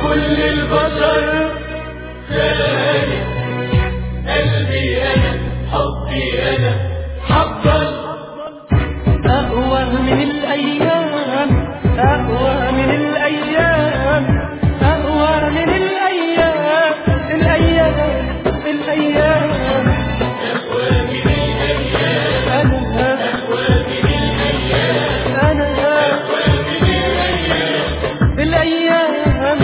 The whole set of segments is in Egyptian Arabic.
كل البشر خالق قلبي أنا حبي أنا حبك أقوى من الأيام أقوى من الأيام أقوى من الأيام الأيام الأيام أقوى من الأيام أنا أقوى من الأيام أنا أقوى من الأيام الأيام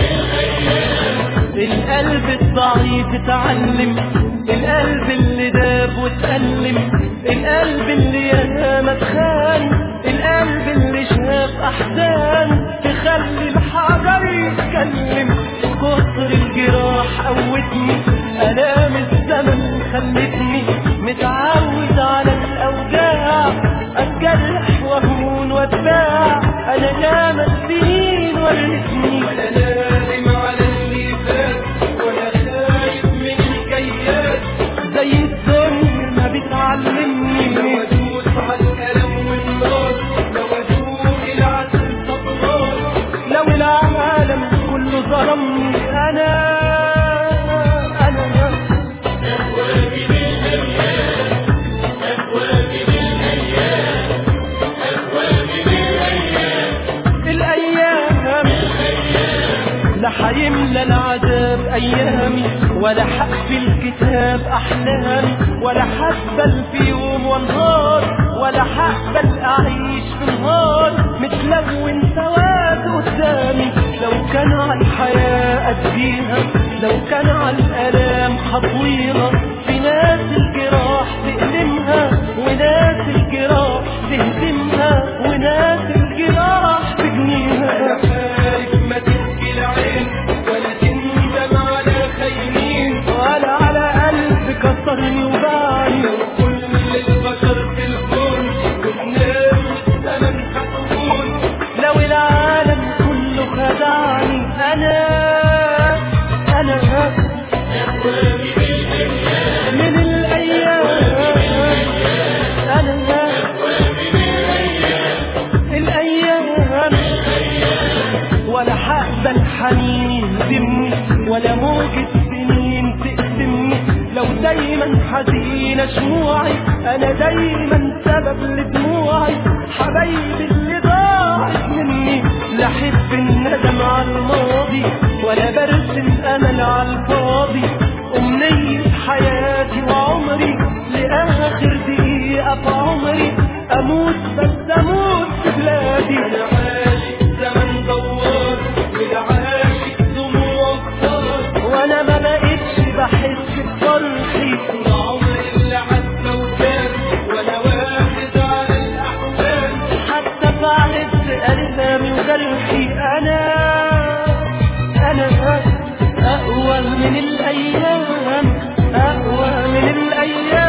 القلب الضعيف اتعلم القلب اللي داب واتألم القلب اللي ياما اتخان القلب اللي شاف أحزان تخلي الحجر يتكلم كتر الجراح قوتني آلام الزمن خلتني متعود على الأوجاع أتجرح وأهون وأتباع أنا ياما السنين ورثني ولا نادم على اللي فات ولا خايف من الجيات زي الدنيا ما بتعلمني لو أدوس على الألم والنار لو أدوق العسل صبران لو العالم كله ظلمني انا انا أقوى من الأيام أقوى من الأيام أقوى من الأيام الايام لا حيملى العذاب ايامي ولا حقفل الكتاب احلامي ولا حقبل في يوم ونهار ولا حقبل اعيش في نهار متلون سواد قدامي لو كان على الحياة اديها لو كان على الالام خطويها في ناس الجراح تألمها وناس الجراح تهدمها وناس الجراح تجنيها عارف ما تبكي العين ولا تندم على خاينين ولا على قلب كسرني وباعني لو كل البشر في الكون والناس الزمن هتكون لو العالم كله خدعني انا انا أقوى من الأيام من الايام انا أقوى من الأيام الايام ولا حقبل حنين يهزمني ولا موجة سنين تقسمني لو دايما حزينة شموعي انا دايما سبب لدموعي حبايبي اللي ضاعت مني لا احب الندم على الماضي ولا برسم امل على الفاضي امنية حياتي وعمري لاخر دقيقة في عمري اموت بس اموت في بلادي أنا عاشق زمن دوار والعاشق دموع كتار وانا ما بقتش بحس بفرحي طول عمري اللي عدى وكان ولا واخد على الأحزان حتى في عز ألمامي وجرحي أنا أنا أقوى من الأيام أقوى من الأيام